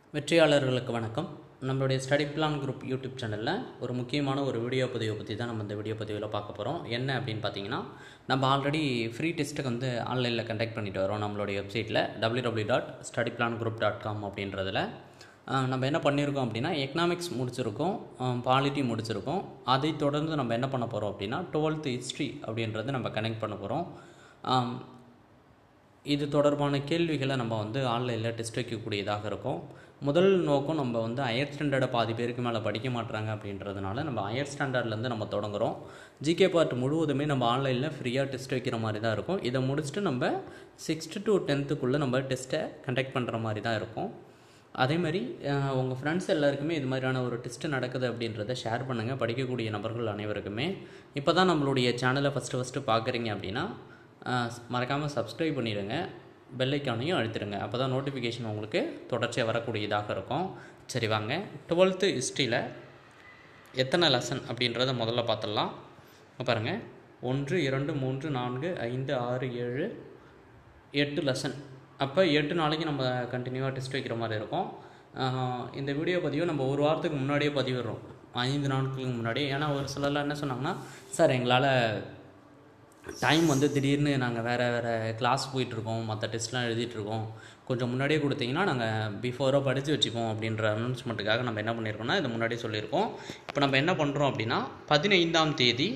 வெற்றியாளர்களுக்கு வணக்கம் நம்மளுடைய study plan group YouTube சேனலில் ஒரு முக்கியமான ஒரு வீடியோ பதிவை பற்றி தான் நம்ம இந்த வீடியோ பதிவில் பார்க்க போகிறோம் என்ன அப்படின்னு பார்த்தீங்கன்னா நம்ம ஆல்ரெடி ஃப்ரீ டெஸ்ட்டுக்கு வந்து ஆன்லைனில் கண்டக்ட் பண்ணிட்டு வரோம் நம்மளுடைய வெப்சைட்டில் W W dot study plan group dot com அப்படின்றதில் அஹ், நம்ம என்ன பண்ணியிருக்கோம் அப்படின்னா எக்கனாமிக்ஸ் முடிச்சிருக்கோம் பாலிட்டி முடிச்சிருக்கோம் அதை தொடர்ந்து நம்ம என்ன பண்ண போகிறோம் அப்படின்னா டுவெல்த் ஹிஸ்ட்ரி அப்படின்றது நம்ம கனெக்ட் பண்ண போகிறோம் இது தொடர்பான கேள்விகளை நம்ம வந்து ஆன்லைனில் டெஸ்ட் வைக்கக்கூடியதாக இருக்கும் முதல் நோக்கம் நம்ம வந்து ஹையர் ஸ்டாண்டர்டை பாதி பேருக்கு மேலே படிக்க மாட்றாங்க அப்படின்றதுனால நம்ம ஹையர் ஸ்டாண்டர்ட்லேருந்து நம்ம தொடங்குறோம் ஜிகே பார்ட் முழுவதுமே நம்ம ஆன்லைனில் ஃப்ரீயாக டெஸ்ட் வைக்கிற மாதிரி தான் இருக்கும் இதை முடிச்சுட்டு நம்ம சிக்ஸ்த்து டு டென்த்துக்குள்ளே நம்ம டெஸ்ட்டை கண்டக்ட் பண்ணுற மாதிரி தான் இருக்கும் அதே மாதிரி அஹ், உங்கள் ஃப்ரெண்ட்ஸ் எல்லாருக்குமே இது மாதிரியான ஒரு டெஸ்ட்டு நடக்குது அப்படின்றத ஷேர் பண்ணுங்கள் படிக்கக்கூடிய நபர்கள் அனைவருக்குமே இப்போ தான் நம்மளுடைய சேனலை ஃபஸ்ட்டு ஃபஸ்ட்டு பார்க்குறீங்க அப்படின்னா மறக்காமல் சப்ஸ்கிரைப் பண்ணிடுங்க பெல் ஐக்கானையும் அழுத்திடுங்க அப்போ தான் நோட்டிஃபிகேஷன் உங்களுக்கு தொடர்ச்சியாக வரக்கூடியதாக இருக்கும் சரி வாங்க டுவெல்த்து ஹிஸ்ட்ரியில் எத்தனை லெசன் அப்படின்றத முதல்ல பார்த்துடலாம் இங்க பாருங்க ஒன்று இரண்டு மூன்று நான்கு ஐந்து ஆறு ஏழு எட்டு லெசன் அப்போ எட்டு நாளைக்கு நம்ம கண்டினியூவாக டெஸ்ட் வைக்கிற மாதிரி இருக்கும் ஆஹ் இந்த வீடியோ பதிவு நம்ம ஒரு வாரத்துக்கு முன்னாடியே பதிவிடுறோம் ஐந்து நாட்களுக்கு முன்னாடி ஏன்னா ஒரு சிலர்லாம் என்ன சொன்னாங்கன்னா சார் எங்களால் டைம் வந்து திடீர்னு நாங்கள் வேறு வேறு கிளாஸ் போயிட்டுருக்கோம் மற்ற டெஸ்ட்லாம் எழுதிட்டுருக்கோம் கொஞ்சம் முன்னாடியே கொடுத்தீங்கன்னா நாங்கள் பிஃபோராக படித்து வச்சுப்போம் அப்படின்ற அனௌன்ஸ்மெண்ட்டுக்காக நம்ம என்ன பண்ணியிருக்கோம்னா இதை முன்னாடியே சொல்லியிருக்கோம் இப்போ நம்ம என்ன பண்ணுறோம் அப்படின்னா பதினைந்தாம் தேதி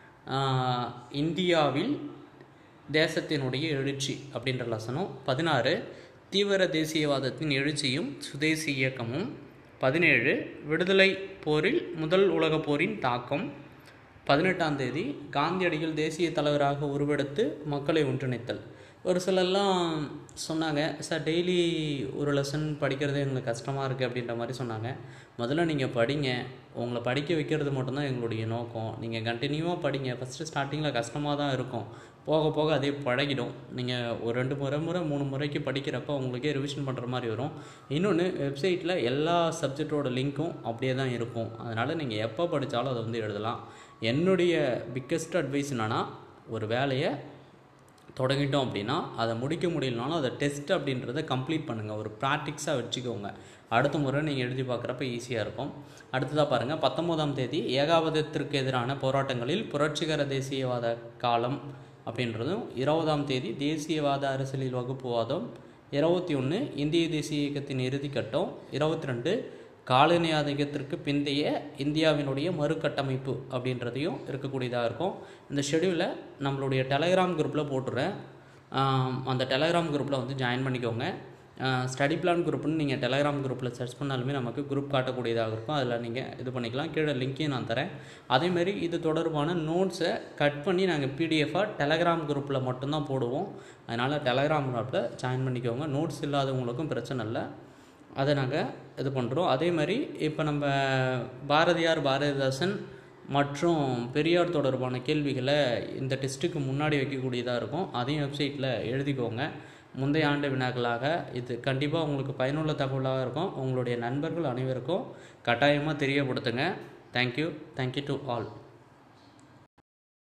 ஆஹ், இந்தியாவில் தேசத்தினுடைய எழுச்சி அப்படின்ற லசனம் பதினாறு தீவிர தேசியவாதத்தின் எழுச்சியும் சுதேசி இயக்கமும் பதினேழு விடுதலை போரில் முதல் உலகப் போரின் தாக்கம் பதினெட்டாம் தேதி காந்தியடிகள் தேசிய தலைவராக உருவெடுத்து மக்களை ஒன்றிணைத்தல் ஒரு சிலர்லாம் சொன்னாங்க சார் டெய்லி ஒரு லெசன் படிக்கிறது எங்களுக்கு கஷ்டமாக இருக்குது அப்படின்ற மாதிரி சொன்னாங்க முதல்ல நீங்கள் படிங்க உங்களை படிக்க வைக்கிறது மட்டும்தான் எங்களுடைய நோக்கம் நீங்கள் கண்டினியூவாக படிங்க ஃபஸ்ட்டு ஸ்டார்டிங்கில் கஷ்டமாக தான் இருக்கும் போக போக அதே பழகிடும் நீங்கள் ஒரு ரெண்டு முறை முறை மூணு முறைக்கு படிக்கிறப்ப உங்களுக்கே ரிவிஷன் பண்ணுற மாதிரி வரும் இன்னொன்று வெப்சைட்டில் எல்லா சப்ஜெக்டோட லிங்க்கும் அப்படியே தான் இருக்கும் அதனால் நீங்கள் எப்போ படித்தாலும் அதை வந்து எழுதலாம் என்னுடைய பிக்கஸ்ட் அட்வைஸ் என்னென்னா ஒரு வேலையை தொடங்கிட்டோம் அப்படின்னா அதை முடிக்க முடியலனாலும் அதை டெஸ்ட் அப்படின்றத கம்ப்ளீட் பண்ணுங்கள் ஒரு ப்ராக்டிக்ஸாக வச்சுக்கோங்க அடுத்த முறை நீங்கள் எழுதி பார்க்குறப்ப ஈஸியாக இருக்கும் அடுத்ததாக பாருங்கள் பத்தொம்போதாம் தேதி ஏகாபதத்திற்கு எதிரான போராட்டங்களில் புரட்சிகர தேசியவாத காலம் அப்படின்றதும் இருபதாம் தேதி தேசியவாத அரசியலில் வகுப்புவாதம் இருபத்தி ஒன்று இந்திய தேசிய இயக்கத்தின் இறுதிக்கட்டம் இருபத்தி ரெண்டு காலனி ஆதிக்கத்திற்கு பிந்தைய இந்தியாவினுடைய மறுகட்டமைப்பு அப்படின்றதையும் இருக்கக்கூடியதாக இருக்கும் இந்த ஷெடியூலை நம்மளுடைய டெலகிராம் குரூப்பில் போட்டுறேன் ஆம், அந்த டெலகிராம் குரூப்பில் வந்து ஜாயின் பண்ணிக்கோங்க ஸ்டடி பிளான் குரூப்னு நீங்கள் டெலகிராம் குரூப்பில் சர்ச் பண்ணாலுமே நமக்கு குரூப் காட்டக்கூடியதாக இருக்கும் அதில் நீங்கள் இது பண்ணிக்கலாம் கீழே லிங்க்கையும் நான் தரேன் அதேமாரி இது தொடர்பான நோட்ஸை கட் பண்ணி நாங்கள் பிடிஎஃபாக டெலகிராம் குரூப்பில் மட்டும்தான் போடுவோம் அதனால் டெலகிராம் குரூப்பில் ஜாயின் பண்ணிக்கோங்க நோட்ஸ் இல்லாதவங்களுக்கும் பிரச்சனை இல்லை அதை நாங்கள் இது பண்ணுறோம் அதே மாதிரி இப்போ நம்ம பாரதியார் பாரதிதாசன் மற்றும் பெரியார் தொடர்பான கேள்விகளை இந்த டெஸ்ட்டுக்கு முன்னாடி வைக்கக்கூடியதாக இருக்கும் அதையும் வெப்சைட்டில் எழுதிக்கோங்க முந்தைய ஆண்டு வினாக்களாக இது கண்டிப்பாக உங்களுக்கு பயனுள்ள தகவலாக இருக்கும் உங்களுடைய நண்பர்கள் அனைவருக்கும் கட்டாயமாக தெரியப்படுத்துங்க தேங்க்யூ தேங்க்யூ டு ஆல்